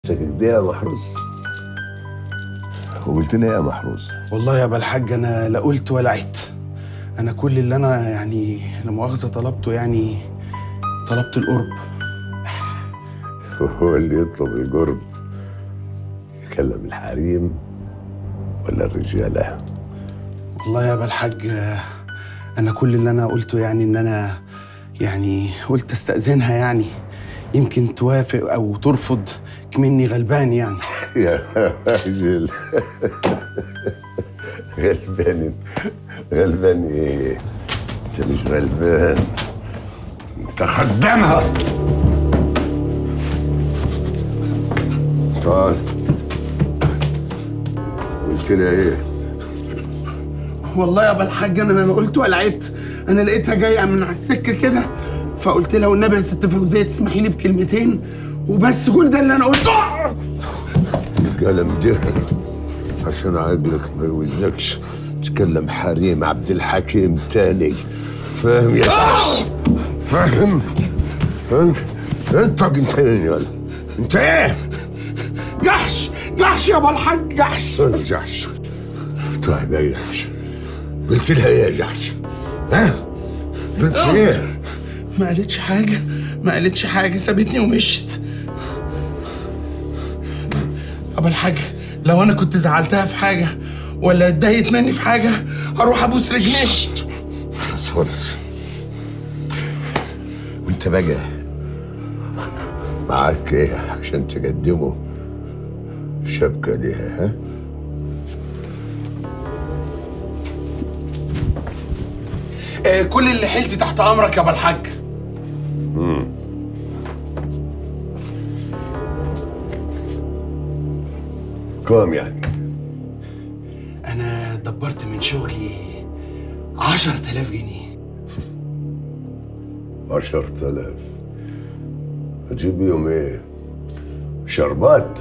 ساكت دي يا محروس وقلت لي إيه يا محروس والله يا الحاج انا لا قلت ولا عدت انا كل اللي انا يعني لا مؤاخذه طلبته يعني طلبت القرب هو اللي يطلب القرب يكلم الحريم ولا الرجاله والله يا الحاج انا كل اللي انا قلته يعني ان انا يعني قلت استاذنها يعني يمكن توافق او ترفض كمني غلبان يعني يا راجل غلبان غلبان ايه انت مش غلبان انت خدامها تعال قلت لها ايه والله يا الحاج انا ما قلت ولا عدت انا لقيتها جايه من على السكه كده فقلت لها والنبي يا ست فوزيه تسمحي لي بكلمتين وبس كل ده اللي انا قلته قلم جهل عشان عقلك ما يوزكش تكلم حريم عبد الحكيم تاني فاهم يا شخص فاهم فاهم انت انت يا انت ايه جحش جحش يا الحاج جحش جحش طيب يا جحش قلت لها ايه يا جحش ها قلت ايه ما قالتش حاجه ما قالتش حاجه سابتني ومشت ابو الحاج لو انا كنت زعلتها في حاجه ولا اتضايقت مني في حاجه هروح ابوس رجليها خلاص خلاص وانت بقى معاك ايه عشان تقدمه شبكة ليها ها؟ آه كل اللي حيلتي تحت امرك يا ابو الحاج كام يعني؟ انا دبرت من شغلي عشرة آلاف جنيه عشرة آلاف أجيب بيهم إيه؟ شربات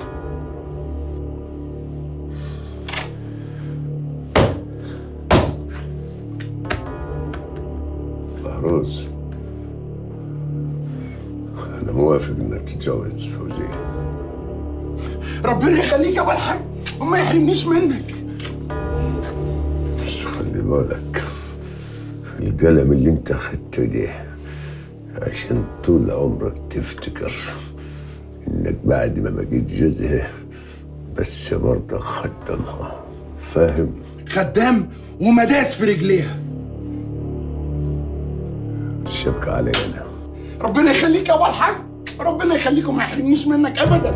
فهروز أنا موافق إنك تتجوز فوزية ربنا يخليك يا ابو الحاج وما يحرمنيش منك بس خلي بالك القلم اللي انت خدته ده عشان طول عمرك تفتكر انك بعد ما بقيت جوزها بس برضك خدمها فاهم خدام ومداس في رجليها الشبكة علي انا ربنا يخليك يا ابو الحاج ربنا يخليك وما يحرمنيش منك ابدا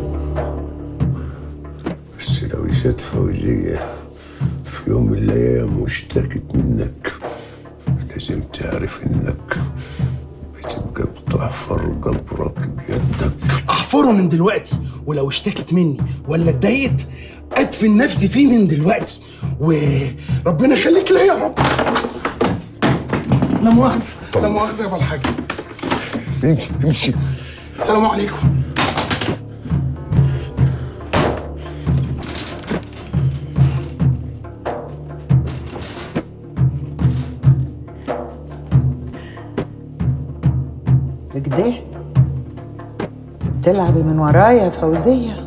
بس لو جت فوزية في يوم من الايام واشتكت منك لازم تعرف انك بتبقى بتحفر قبرك بيدك احفره من دلوقتي ولو اشتكت مني ولا اتضايقت ادفن نفسي فيه من دلوقتي وربنا يخليك ليا يا رب لا مؤاخذة لا مؤاخذة يا ابو الحاج امشي امشي السلام عليكم بكده تلعبي من ورايا يا فوزية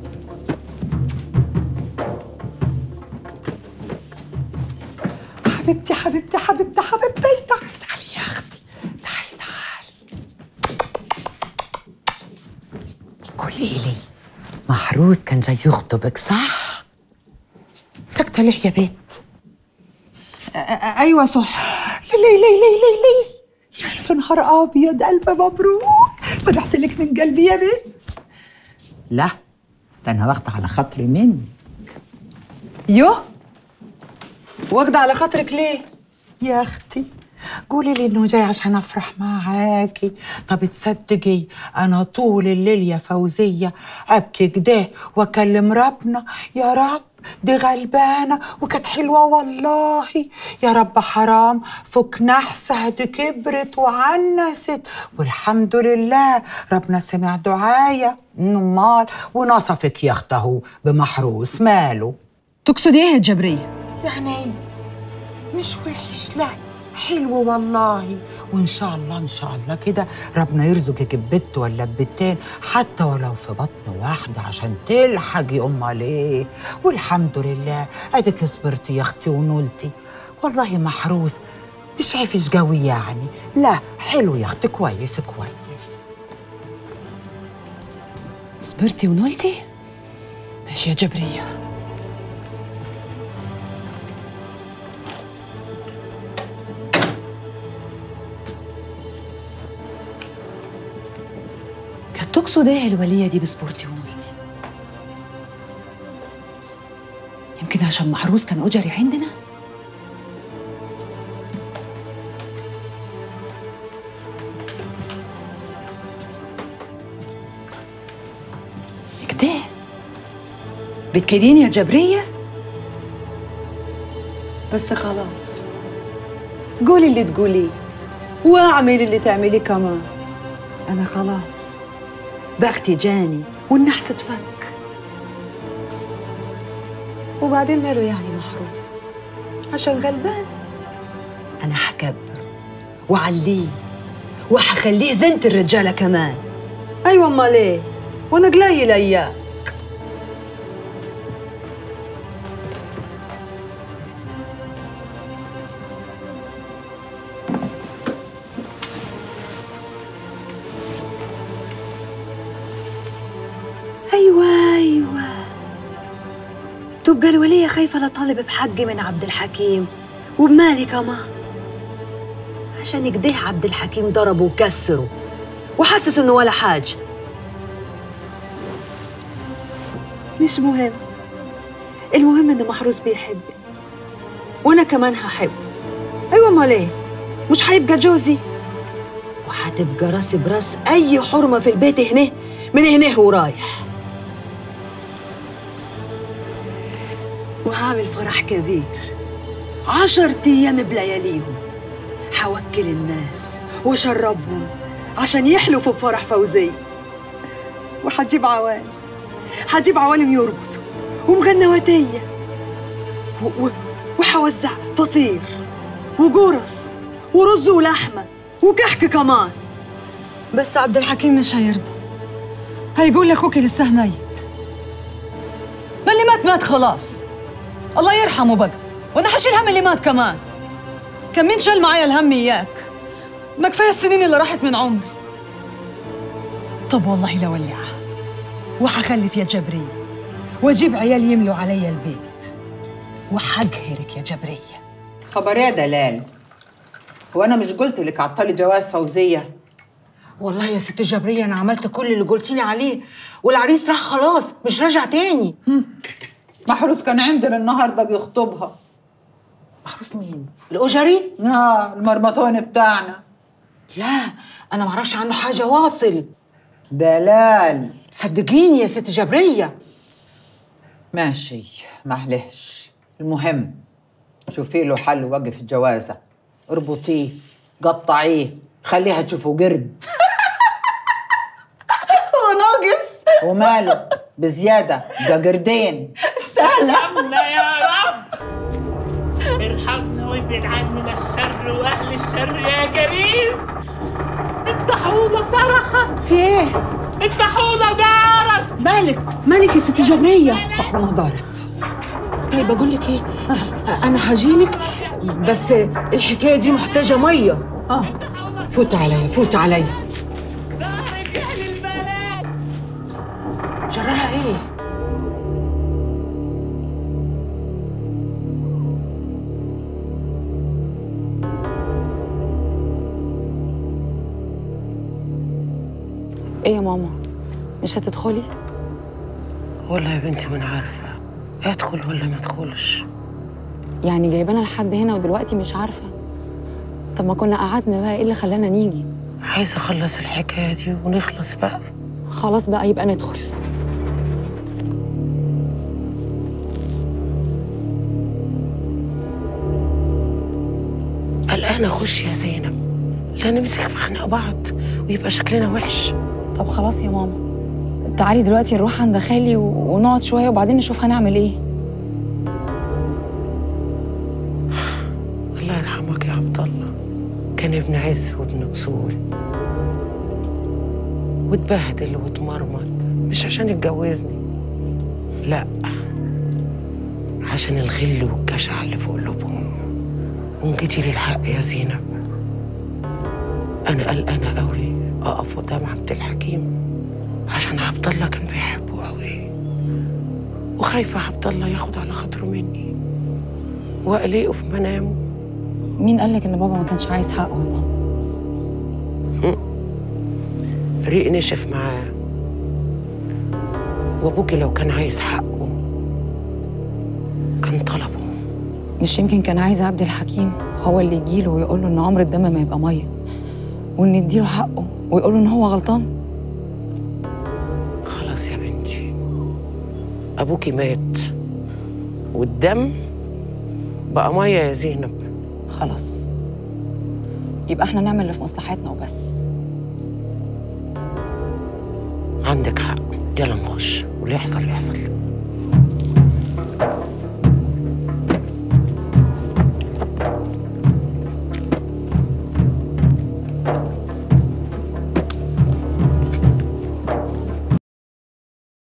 حبيبتي حبيبتي حبيبتي حبيبتي تعالي تعالي يا اختي تعالي تعالي قولي لي محروس كان جاي يخطبك صح؟ سكتة ليه يا بنت؟ ايوه صح لي لي لي لي لي لي يا ألف نهار أبيض ألف مبروك فرحت لك من قلبي يا بنت لا ده أنا واخدة على خاطري مني يوه واخدة على خاطرك ليه؟ يا أختي قولي لي إنه جاي عشان أفرح معاكي طب تصدقي أنا طول الليل يا فوزية أبكي كده وأكلم ربنا يا رب دي غلبانة وكانت حلوة والله يا رب حرام فك نحسها دي كبرت وعنست والحمد لله ربنا سمع دعايا امال ونصفك يا اخته بمحروس ماله تقصد ايه يا جبرية؟ يعني مش وحش لا حلو والله وان شاء الله ان شاء الله كده ربنا يرزقك ببت ولا ببتين حتى ولو في بطن واحده عشان تلحقي امال ايه والحمد لله اديك صبرتي يا اختي ونولتي والله محروس مش عفش قوي يعني لا حلو يا اختي كويس كويس صبرتي ونولتي ماشي يا جبرية كانت تقصد ايه الولية دي بصبرتي ونولتي يمكن عشان محروس كان أجري عندنا كده بتكيديني يا جبرية بس خلاص قولي اللي تقوليه واعملي اللي تعمليه كمان أنا خلاص بختي جاني والنحس اتفك وبعدين ماله يعني محروس عشان غلبان أنا حكبره وعليه وحخليه زنت الرجالة كمان أيوة أمال إيه وأنا قليل إياه أيوة أيوة تبقى الولية خايفة لا طالب بحقي من عبد الحكيم وبمالي كمان عشان كده عبد الحكيم ضربه وكسره وحسس انه ولا حاجة مش مهم المهم ان محروس بيحبني وانا كمان هحبه ايوه امال ايه مش هيبقى جوزي وهتبقى راسي براس اي حرمه في البيت هنا من هنا ورايح وهعمل فرح كبير عشر ايام بلياليهم حوكل الناس واشربهم عشان يحلفوا بفرح فوزية وحجيب عوالم حجيب عوالم يرقصوا ومغنواتية و- و- وحوزع فطير وجرس ورز ولحمة وكحك كمان بس عبد الحكيم مش هيرضى هيقول لاخوكي لسه ميت ما اللي مات مات خلاص الله يرحمه بقى وانا حشيل هم اللي مات كمان كان مين شال معايا الهم اياك ما كفايه السنين اللي راحت من عمري طب والله لولعها وحخلف يا جبرية واجيب عيال يملوا عليا البيت وحقهرك يا جبرية خبر يا دلال هو انا مش قلت لك عطلي جواز فوزيه والله يا ست جبرية أنا عملت كل اللي قلتيلي عليه والعريس راح خلاص مش راجع تاني محروس كان عندنا النهارده بيخطبها محروس مين؟ الأجري؟ اه المرمطون بتاعنا لا أنا معرفش عنه حاجة واصل دلال صدقيني يا ست جبرية ماشي معلش المهم شوفي له حل وقف الجوازة اربطيه قطعيه خليها تشوفه قرد هو ناقص وماله بزيادة ده قردين ارحمنا يا رب ارحمنا وابعد عننا الشر واهل الشر يا كريم الطحونة صرخت في إيه؟ الطحونة دارت مالك مالك يا ست جبرية طحونة دارت طيب أقول لك إيه؟ أنا هجيلك بس الحكاية دي محتاجة مية آه فوت عليا فوت عليا دارت يا اهل البلد جرالها إيه؟ ايه يا ماما مش هتدخلي والله يا بنتي ما انا عارفه ادخل ولا ما ادخلش يعني جايبانا لحد هنا ودلوقتي مش عارفه طب ما كنا قعدنا بقى ايه اللي خلانا نيجي عايزه اخلص الحكايه دي ونخلص بقى خلاص بقى يبقى ندخل قلقانه اخش يا زينب لا نمسك في خناق بعض ويبقى شكلنا وحش طب خلاص يا ماما تعالي دلوقتي نروح عند خالي و- ونقعد شويه وبعدين نشوف هنعمل ايه الله يرحمك يا عبد الله كان ابن عز وابن اصول واتبهدل واتمرمط مش عشان اتجوزني لا عشان الغل والجشع اللي في قلوبهم وانجدي للحق يا زينب انا قلقانه قوي اقف قدام عبد الحكيم عشان عبد الله كان بيحبه قوي وخايفه عبد الله ياخد على خاطره مني واقلقه في منامه مين قالك ان بابا ما كانش عايز حقه يا ماما ريق نشف معاه وابوكي لو كان عايز حقه كان طلبه مش يمكن كان عايز عبد الحكيم هو اللي يجيله ويقول له ان عمر الدم ما يبقى ميه وان يديله حقه ويقول له ان هو غلطان خلاص يا بنتي ابوكي مات والدم بقى ميه يا زينب خلاص يبقى احنا نعمل اللي في مصلحتنا وبس عندك حق يلا نخش واللي يحصل يحصل